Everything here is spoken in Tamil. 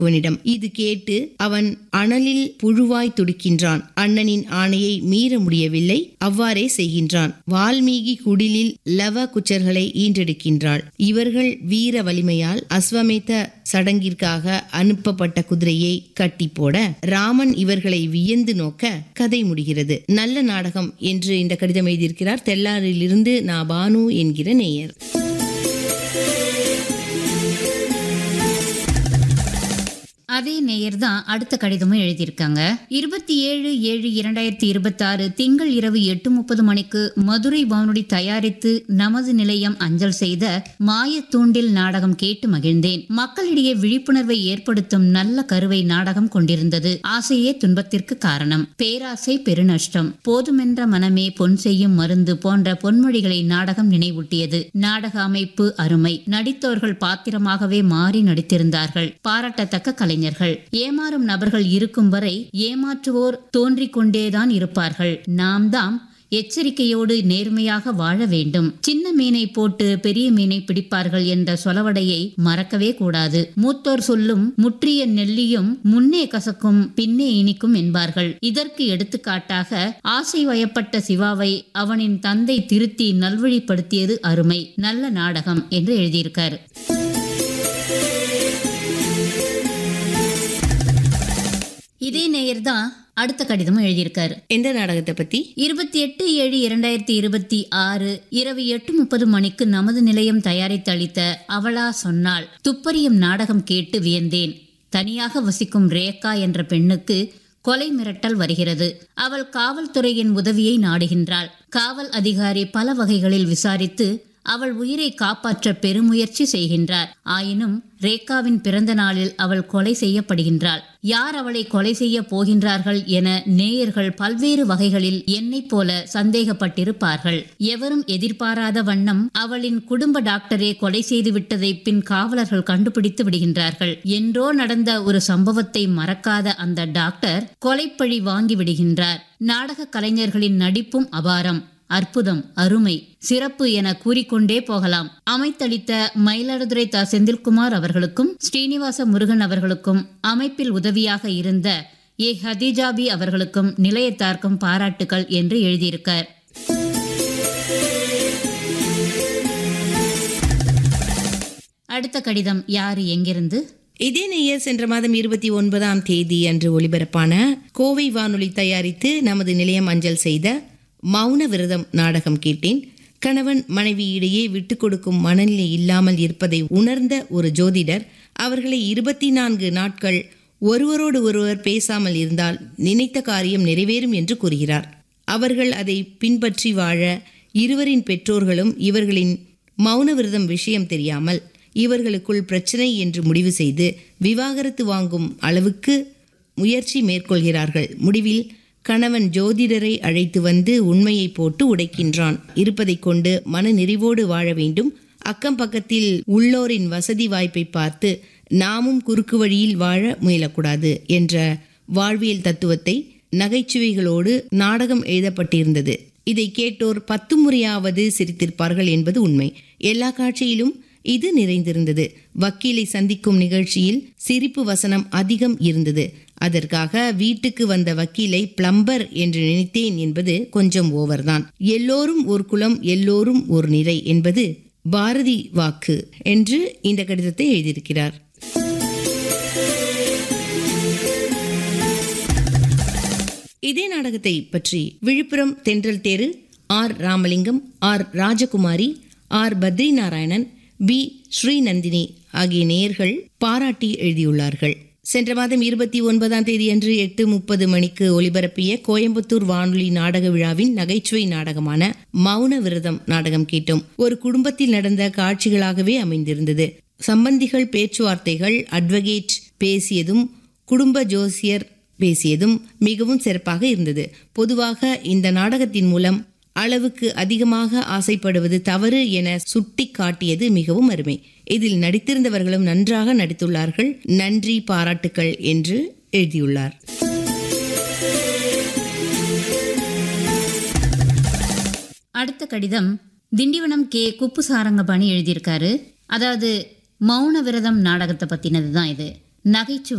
அவனிடம் இது கேட்டு அவன் அனலில் புழுவாய் துடிக்கின்றான் அண்ணனின் ஆணையை மீற முடியவில்லை அவ்வாறே செய்கின்றான் வால்மீகி குடிலில் லவ குச்சர்களை ஈன்றெடுக்கின்றாள் இவர்கள் வீர வலிமையால் அஸ்வமேத சடங்கிற்காக அனுப்பப்பட்ட குதிரையை கட்டி போட ராமன் இவர்களை வியந்து நோக்க கதை முடிகிறது நல்ல நாடகம் என்று இந்த கடிதம் எழுதியிருக்கிறார் தெல்லாரிலிருந்து நா பானு என்கிற நேயர் அதே நேயர் தான் அடுத்த கடிதமும் எழுதியிருக்காங்க இருபத்தி ஏழு ஏழு இரண்டாயிரத்தி இருபத்தாறு திங்கள் இரவு எட்டு முப்பது மணிக்கு மதுரை வானொலி தயாரித்து நமது நிலையம் அஞ்சல் செய்த மாயத்தூண்டில் நாடகம் கேட்டு மகிழ்ந்தேன் மக்களிடையே விழிப்புணர்வை ஏற்படுத்தும் நல்ல கருவை நாடகம் கொண்டிருந்தது ஆசையே துன்பத்திற்கு காரணம் பேராசை பெருநஷ்டம் போதுமென்ற மனமே பொன் செய்யும் மருந்து போன்ற பொன்மொழிகளை நாடகம் நினைவூட்டியது நாடக அமைப்பு அருமை நடித்தோர்கள் பாத்திரமாகவே மாறி நடித்திருந்தார்கள் பாராட்டத்தக்க கலைஞர்கள் ஏமாறும் நபர்கள் இருக்கும் வரை ஏமாற்றுவோர் தோன்றிக் கொண்டேதான் இருப்பார்கள் நாம் தாம் எச்சரிக்கையோடு நேர்மையாக வாழ வேண்டும் சின்ன மீனை போட்டு பெரிய மீனை பிடிப்பார்கள் என்ற சொலவடையை மறக்கவே கூடாது மூத்தோர் சொல்லும் முற்றிய நெல்லியும் முன்னே கசக்கும் பின்னே இனிக்கும் என்பார்கள் இதற்கு எடுத்துக்காட்டாக ஆசை வயப்பட்ட சிவாவை அவனின் தந்தை திருத்தி நல்வழிப்படுத்தியது அருமை நல்ல நாடகம் என்று எழுதியிருக்காரு இதே நேயர் தான் அடுத்த கடிதமும் எழுதியிருக்காரு எந்த நாடகத்தை பத்தி இருபத்தி எட்டு ஏழு இரண்டாயிரத்தி இருபத்தி ஆறு இரவு எட்டு முப்பது மணிக்கு நமது நிலையம் தயாரித்தளித்த அவளா சொன்னாள் துப்பறியும் நாடகம் கேட்டு வியந்தேன் தனியாக வசிக்கும் ரேகா என்ற பெண்ணுக்கு கொலை மிரட்டல் வருகிறது அவள் காவல்துறையின் உதவியை நாடுகின்றாள் காவல் அதிகாரி பல வகைகளில் விசாரித்து அவள் உயிரை காப்பாற்ற பெருமுயற்சி செய்கின்றார் ஆயினும் ரேகாவின் பிறந்த நாளில் அவள் கொலை செய்யப்படுகின்றாள் யார் அவளை கொலை செய்ய போகின்றார்கள் என நேயர்கள் பல்வேறு வகைகளில் என்னைப் போல சந்தேகப்பட்டிருப்பார்கள் எவரும் எதிர்பாராத வண்ணம் அவளின் குடும்ப டாக்டரே கொலை செய்து விட்டதை பின் காவலர்கள் கண்டுபிடித்து விடுகின்றார்கள் என்றோ நடந்த ஒரு சம்பவத்தை மறக்காத அந்த டாக்டர் கொலைப்பழி வாங்கி விடுகின்றார் நாடக கலைஞர்களின் நடிப்பும் அபாரம் அற்புதம் அருமை சிறப்பு என கூறிக்கொண்டே போகலாம் அமைத்தளித்த மயிலாடுதுறை த செந்தில்குமார் அவர்களுக்கும் ஸ்ரீனிவாச முருகன் அவர்களுக்கும் அமைப்பில் உதவியாக இருந்த ஏ ஹதீஜாபி அவர்களுக்கும் நிலையத்தார்க்கும் பாராட்டுகள் என்று எழுதியிருக்கார் அடுத்த கடிதம் யாரு எங்கிருந்து இதே நேயர் சென்ற மாதம் இருபத்தி ஒன்பதாம் தேதி அன்று ஒளிபரப்பான கோவை வானொலி தயாரித்து நமது நிலையம் அஞ்சல் செய்த மௌன விரதம் நாடகம் கேட்டேன் கணவன் மனைவியிடையே விட்டு கொடுக்கும் மனநிலை இல்லாமல் இருப்பதை உணர்ந்த ஒரு ஜோதிடர் அவர்களை இருபத்தி நான்கு நாட்கள் ஒருவரோடு ஒருவர் பேசாமல் இருந்தால் நினைத்த காரியம் நிறைவேறும் என்று கூறுகிறார் அவர்கள் அதை பின்பற்றி வாழ இருவரின் பெற்றோர்களும் இவர்களின் மௌன விரதம் விஷயம் தெரியாமல் இவர்களுக்குள் பிரச்சனை என்று முடிவு செய்து விவாகரத்து வாங்கும் அளவுக்கு முயற்சி மேற்கொள்கிறார்கள் முடிவில் கணவன் ஜோதிடரை அழைத்து வந்து உண்மையை போட்டு உடைக்கின்றான் இருப்பதைக் கொண்டு மன நிறைவோடு வாழ வேண்டும் அக்கம் பக்கத்தில் உள்ளோரின் வசதி வாய்ப்பை பார்த்து நாமும் குறுக்கு வழியில் வாழ முயலக்கூடாது என்ற வாழ்வியல் தத்துவத்தை நகைச்சுவைகளோடு நாடகம் எழுதப்பட்டிருந்தது இதை கேட்டோர் பத்து முறையாவது சிரித்திருப்பார்கள் என்பது உண்மை எல்லா காட்சியிலும் இது நிறைந்திருந்தது வக்கீலை சந்திக்கும் நிகழ்ச்சியில் சிரிப்பு வசனம் அதிகம் இருந்தது அதற்காக வீட்டுக்கு வந்த வக்கீலை பிளம்பர் என்று நினைத்தேன் என்பது கொஞ்சம் ஓவர்தான் எல்லோரும் ஒரு குலம் எல்லோரும் ஒரு நிறை என்பது பாரதி வாக்கு என்று இந்த கடிதத்தை எழுதியிருக்கிறார் இதே நாடகத்தை பற்றி விழுப்புரம் தென்றல் தேரு R Ramalingam R Rajakumari R Badri Narayanan P Srinandhini ஆகிய நேயர்கள் பாராட்டி எழுதியுள்ளார்கள் சென்ற மாதம் இருபத்தி ஒன்பதாம் தேதி அன்று எட்டு முப்பது மணிக்கு ஒலிபரப்பிய கோயம்புத்தூர் வானொலி நாடக விழாவின் நகைச்சுவை நாடகமான மௌன விரதம் நாடகம் கேட்டோம் ஒரு குடும்பத்தில் நடந்த காட்சிகளாகவே அமைந்திருந்தது சம்பந்திகள் பேச்சுவார்த்தைகள் அட்வொகேட் பேசியதும் குடும்ப ஜோசியர் பேசியதும் மிகவும் சிறப்பாக இருந்தது பொதுவாக இந்த நாடகத்தின் மூலம் அளவுக்கு அதிகமாக ஆசைப்படுவது தவறு என சுட்டி காட்டியது மிகவும் அருமை இதில் நடித்திருந்தவர்களும் நன்றாக நடித்துள்ளார்கள் நன்றி பாராட்டுக்கள் என்று எழுதியுள்ளார் அடுத்த கடிதம் திண்டிவனம் கே குப்புசாரங்கபாணி எழுதியிருக்காரு அதாவது மௌன விரதம் நாடகத்தை பற்றினது தான் இது நகைச்சுவை